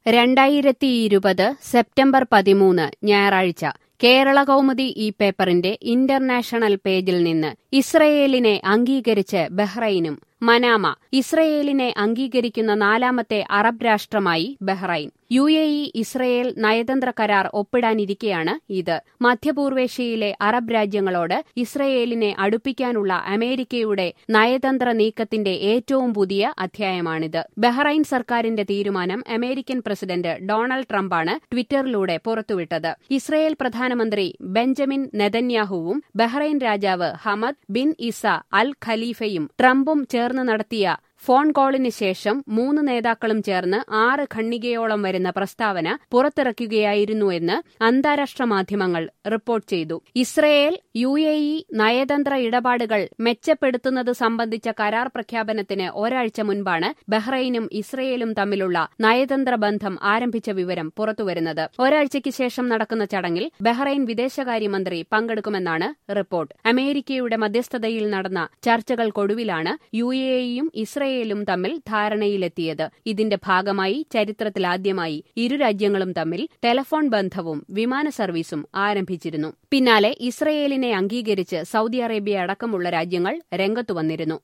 രണ്ടായിരത്തിയിരുപത് സെപ്റ്റംബർ പതിമൂന്ന് ഞായറാഴ്ച കേരള കൗമുദി ഈ പേപ്പറിന്റെ ഇന്റർനാഷണൽ പേജിൽ നിന്ന് ഇസ്രയേലിനെ അംഗീകരിച്ച് ബഹ്റൈനും മനാമ ഇസ്രയേലിനെ അംഗീകരിക്കുന്ന നാലാമത്തെ അറബ് രാഷ്ട്രമായി Bahrain U A E Israel നയതന്ത്ര കരാർ ഒപ്പിടാനിരിക്കെയാണ് ഇത് മധ്യപൂർവേഷ്യയിലെ അറബ് രാജ്യങ്ങളോട് ഇസ്രയേലിനെ അടുപ്പിക്കാനുള്ള അമേരിക്കയുടെ നയതന്ത്ര നീക്കത്തിന്റെ ഏറ്റവും പുതിയ അധ്യായമാണിത് ബഹ്റൈൻ സർക്കാരിന്റെ തീരുമാനം അമേരിക്കൻ പ്രസിഡന്റ് ഡൊണാൾഡ് ട്രംപാണ് ട്വിറ്ററിലൂടെ പുറത്തുവിട്ടത് ഇസ്രയേൽ പ്രധാനമന്ത്രി ബെഞ്ചമിൻ നെതന്യാഹുവും ബഹ്റൈൻ രാജാവ് ഹമദ് ബിൻ ഇസ അൽ ഖലീഫയും ട്രംപും ചേർന്ന് നടത്തിയ ഫോൺ കോളിന് ശേഷം മൂന്ന് നേതാക്കളും ചേർന്ന് ആറ് ഖണ്ഡികയോളം വരുന്ന പ്രസ്താവന പുറത്തിറക്കുകയായിരുന്നുവെന്ന് അന്താരാഷ്ട്ര മാധ്യമങ്ങൾ റിപ്പോർട്ട് ചെയ്തു ഇസ്രയേൽ യു എ ഇ നയതന്ത്ര ഇടപാടുകൾ മെച്ചപ്പെടുത്തുന്നത് സംബന്ധിച്ച കരാർ പ്രഖ്യാപനത്തിന് ഒരാഴ്ച മുൻപാണ് ബഹ്റൈനും ഇസ്രയേലും തമ്മിലുള്ള നയതന്ത്ര ബന്ധം ആരംഭിച്ച വിവരം പുറത്തുവരുന്നത് ഒരാഴ്ചയ്ക്ക് ശേഷം നടക്കുന്ന ചടങ്ങിൽ ബഹ്റൈൻ വിദേശകാര്യമന്ത്രി പങ്കെടുക്കുമെന്നാണ് റിപ്പോർട്ട് അമേരിക്കയുടെ മധ്യസ്ഥതയിൽ നടന്ന ചർച്ചകൾക്കൊടുവിലാണ് യു എ ഇയും ഇസ്രയേൽ ഇസ്രയേലും തമ്മിൽ ധാരണയിലെത്തിയത് ഇതിന്റെ ഭാഗമായി ചരിത്രത്തിലാദ്യമായി ഇരു രാജ്യങ്ങളും തമ്മിൽ ടെലഫോൺ ബന്ധവും വിമാന സർവീസും ആരംഭിച്ചിരുന്നു പിന്നാലെ ഇസ്രയേലിനെ അംഗീകരിച്ച് സൗദി അറേബ്യ അടക്കമുള്ള രാജ്യങ്ങൾ രംഗത്തുവന്നിരുന്നു